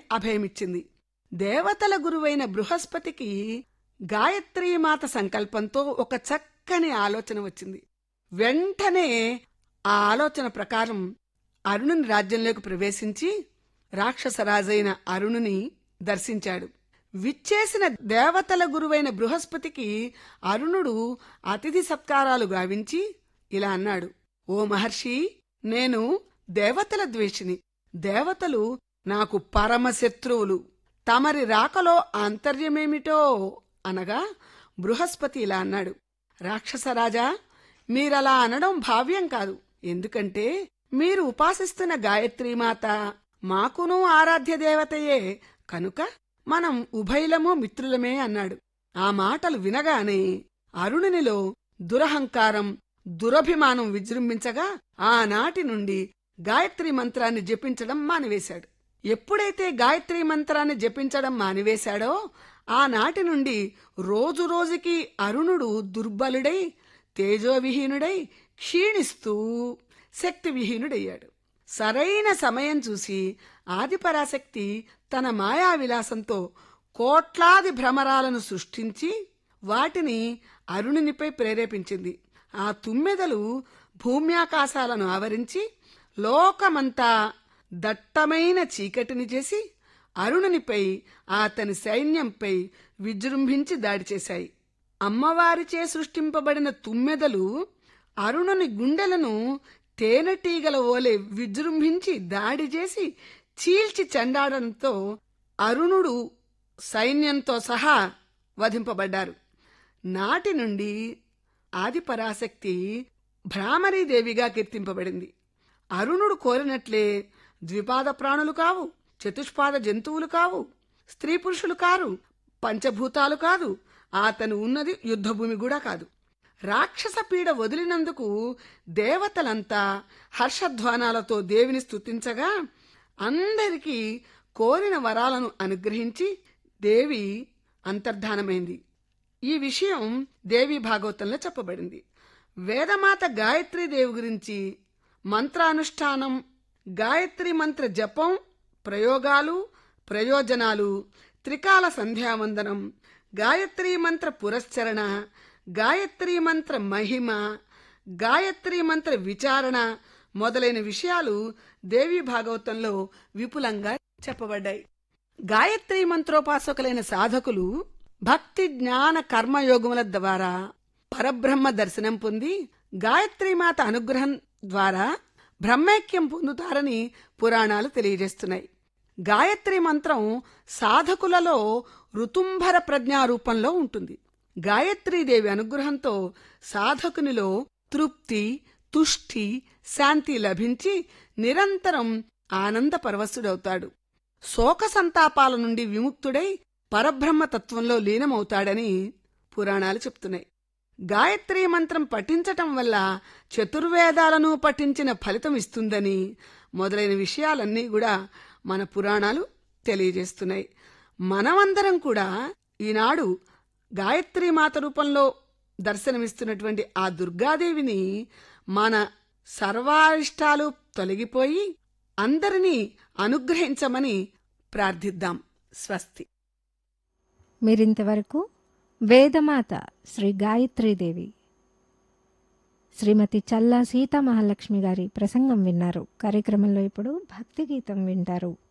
అభయమిచ్చింది దేవతల గురువైన బృహస్పతికి గాయత్రీమాత సంకల్పంతో ఒక చక్కని ఆలోచన వచ్చింది వెంటనే ఆ ఆలోచన ప్రకారం అరుణుని రాజ్యంలోకి ప్రవేశించి రాక్షసరాజైన అరుణుని దర్శించాడు విచ్చేసిన దేవతల గురువైన బృహస్పతికి అరుణుడు అతిథి సత్కారాలు గావించి ఇలా అన్నాడు ఓ మహర్షి నేను దేవతల ద్వేషిని దేవతలు నాకు పరమశత్రువులు తమరి రాకలో ఆంతర్యమేమిటో అనగా బృహస్పతి ఇలా అన్నాడు రాక్షసరాజా మీరలా అనడం భావ్యం కాదు ఎందుకంటే మీరు ఉపాసిస్తున్న గాయత్రీమాత మాకును ఆరాధ్య దేవతయే కనుక మనం ఉభయలము మిత్రులమే అన్నాడు ఆ మాటలు వినగానే అరుణునిలో దురహంకారం దురభిమానం విజృంభించగా ఆనాటి నుండి గాయత్రి మంత్రాన్ని జపించడం మానివేశాడు ఎప్పుడైతే గాయత్రి మంత్రాన్ని జపించడం మానివేశాడో ఆనాటి నుండి రోజు రోజుకి అరుణుడు దుర్బలుడై తేజోవిహీనుడై క్షీణిస్తూ శక్తివిహీనుడయ్యాడు సరైన సమయం చూసి ఆదిపరాశక్తి తన మాయా విలాసంతో కోట్లాది భ్రమరాలను సృష్టించి వాటిని అరుణునిపై ప్రేరేపించింది ఆ తుమ్మెదలు భూమ్యాకాశాలను ఆవరించి లోకమంతా దట్టమైన చీకటిని చేసి అరుణునిపై అతని సైన్యంపై విజృంభించి దాడి చేశాయి అమ్మవారిచే సృష్టింపబడిన తుమ్మెదలు అరుణుని గుండెలను తేనెటీగల ఓలే విజృంభించి దాడి చేసి చీల్చి చెండాడంతో అరుణుడు సైన్యంతో సహా వధింపబడ్డారు నాటి నుండి ఆదిపరాశక్తి భ్రామరీదేవిగా కీర్తింపబడింది అరుణుడు కోరినట్లే ద్విపాద ప్రాణులు కావు చతుష్పాద జంతువులు కావు స్త్రీ పురుషులు కారు పంచభూతాలు కాదు అతను ఉన్నది యుద్ధభూమి కూడా కాదు రాక్షస పీడ వదిలినందుకు దేవతలంతా హర్షధ్వానాలతో దేవిని స్తుతించగా అందరికీ కోరిన వరాలను అనుగ్రహించి దేవి అంతర్ధానమైంది ఈ విషయం దేవి భాగవతంలో చెప్పబడింది వేదమాత గాయత్రీదేవి గురించి మంత్రానుష్ఠానం గాయత్రి మంత్ర జపం ప్రయోగాలు ప్రయోజనాలు త్రికాల సంధ్యావందనం గాయత్రీ మంత్ర పురస్చరణ గాయత్రీ మంత్ర మహిమ గాయత్రీ మంత్ర విచారణ మొదలైన విషయాలు దేవి భాగవతంలో విపులంగా చెప్పబడ్డాయి గాయత్రీ మంత్రోపాసకులైన సాధకులు భక్తి జ్ఞాన కర్మయోగముల ద్వారా పరబ్రహ్మ దర్శనం పొంది గాయత్రీమాత అనుగ్రహం ద్వారా బ్రహ్మైక్యం పొందుతారని పురాణాలు తెలియజేస్తున్నాయి గాయత్రి మంత్రం సాధకులలో ఋతుంభర ప్రజ్ఞారూపంలో ఉంటుంది గాయత్రీదేవి అనుగ్రహంతో సాధకునిలో తృప్తి తుష్టి శాంతి లభించి నిరంతరం ఆనంద పరవశుడవుతాడు శోక సంతాపాల నుండి విముక్తుడై పరబ్రహ్మ తత్వంలో లీనమవుతాడని పురాణాలు చెప్తున్నాయి గాయత్రీ మంత్రం పఠించటం వల్ల చతుర్వేదాలను పఠించిన ఫలితం ఇస్తుందని మొదలైన విషయాలన్నీ కూడా మన పురాణాలు తెలియజేస్తున్నాయి మనమందరం కూడా ఈనాడు గాయత్రీ మాత రూపంలో దర్శనమిస్తున్నటువంటి ఆ దుర్గాదేవిని మన సర్వారిష్టాలు తొలగిపోయి అందరినీ అనుగ్రహించమని ప్రార్థిద్దాం స్వస్తి మీరింతవరకు వేదమాత శ్రీ గాయత్రీదేవి శ్రీమతి చల్లా సీతామహాలక్ష్మి గారి ప్రసంగం విన్నారు కార్యక్రమంలో ఇప్పుడు భక్తి గీతం వింటారు